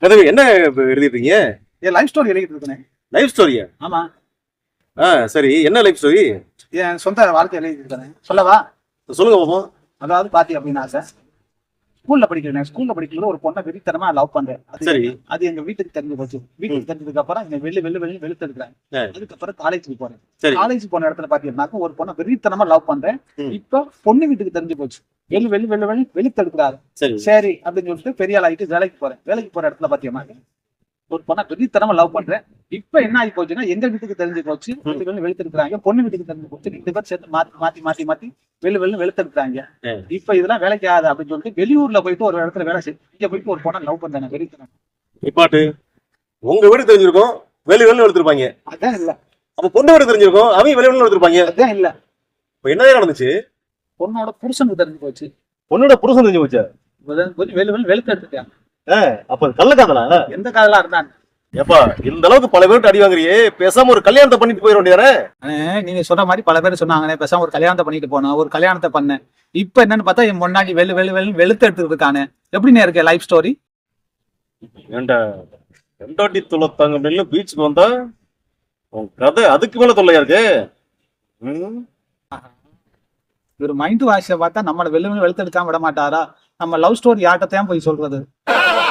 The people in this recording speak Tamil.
கதவி என்ன இப்ப எழுதிருக்கீங்க என் லைஃப் ஸ்டோரி எழுதிட்டு இருக்கேன் லைஃப் ஸ்டோரியா ஆமா ஆ சரி என்ன லைஃப் ஸ்டோரி என் சொந்த வாழ்க்கை எழுதிட்டு இருக்கேன் சொல்லவா சொல்லுங்க பாப்போம் அதாவது பாத்தி அப்படின்னா சார் ஸ்கூல்ல படிக்கிறேன் ஸ்கூல்ல படிக்கும்போது ஒரு பொண்ணை வெறித்தனமா லவ் பண்றேன் அது சரி அது எங்க வீட்டுக்கு தெரிஞ்சு போச்சு வீட்டுக்கு தெரிஞ்சதுக்கு அப்புறம் இங்க வெளில வெளில வெளில வெளுத்து எடுக்கிறேன் ஆ. அதுக்கப்புறம் காலேஜுக்கு போறேன் சரி காலேஜ் போன இடத்துல பாத்தீங்கன்னாக்க ஒரு பொண்ணை வெறித்தனமா லவ் பண்றேன் ம். இப்ப பொண்ணு வீட்டுக்கு தெரிஞ்சு போச்சு வெளி வெளி வெளி வெளி வெளுத்து எடுக்கிறாரு சரி சரி அப்படின்னு சொல்லிட்டு பெரிய ஆள் ஆகிட்டு வேலைக்கு போறேன் வேலைக்கு போற இடத்துல பாத்தீங்கன்னா ஒரு பொண்ணை வெறித்தனமா லவ் பண்றேன் இப்ப என்ன ஆகி போச்சுன்னா எங்க வீட்டுக்கு தெரிஞ்சு போச்சு வெளி வெளில வெளுத்து எடுக்கிறாங்க பொண்ணு வீட்டுக்கு தெரிஞ்சு போச்சு ரெண்டு பேர் சேர்த்து மாத்தி மாத்தி மாத்தி மாத்தி வெளி வெளில வெளுத்து எடுக்கிறாங்க ஆ. இப்ப இதெல்லாம் வேலைக்கு ஆகாது அப்படின்னு சொல்லிட்டு வெளியூர்ல போயிட்டு ஒரு இடத்துல வேலை செய்யும் இங்க போயிட்டு ஒரு பொண்ணை லவ் பண்றேன் வெறித்தனம் நிப்பாட்டு உங்க வீடு தெரிஞ்சிருக்கும் வெளி வெளில எடுத்திருப்பாங்க அதான் இல்ல அப்ப பொண்ணு வீடு தெரிஞ்சிருக்கும் அவங்க வெளி வெளில எடுத்திருப்பாங்க அதான் இல்ல இப்ப என்னதான் நடந்துச்சு பொண்ணோட புருஷனுக்கு தெரிஞ்சு போச்சு பொண்ணோட புருஷன் தெரிஞ்சு போச்சு கொஞ்சம் வெளி வெளி வெளுத்து எடுத்துட்டாங்க அப்ப கள்ளக்காதலா எந்த காதலா இருந்தாங்க ஏப்பா இந்த அளவுக்கு பல பேர்கிட்ட அடி வாங்குறியே பேசாம ஒரு கல்யாணத்தை பண்ணிட்டு போயிட வேண்டியதானே அண்ணே, நீங்க சொன்ன மாதிரி பல பேர் சொன்னாங்கண்ணே பேசாம ஒரு கல்யாணத்தை பண்ணிட்டு போனோம் ஒரு கல்யாணத்தை பண்ணேன் இப்ப என்னன்னு பார்த்தா என் முன்னாடி வெளு வெளு வெளு வெளுத்து எடுத்துட்டு இருக்கானே எப்படிண்ணே இருக்கு லைஃப் ஸ்டோரி ஏண்டா ரெண்டாட்டி தொள்ளத்தாங்க அப்படின்னு பீச்சுக்கு வந்தா உன் கதை அதுக்கு மேல தொல்லையா இருக்கு ம்? இவர் மைண்ட் வாஷை பார்த்தா நம்மள வெளு வெளு வெளுத்து எடுக்காம விட மாட்டாரா நம்ம லவ் ஸ்டோரி யார்கிட்ட போய் சொல்றது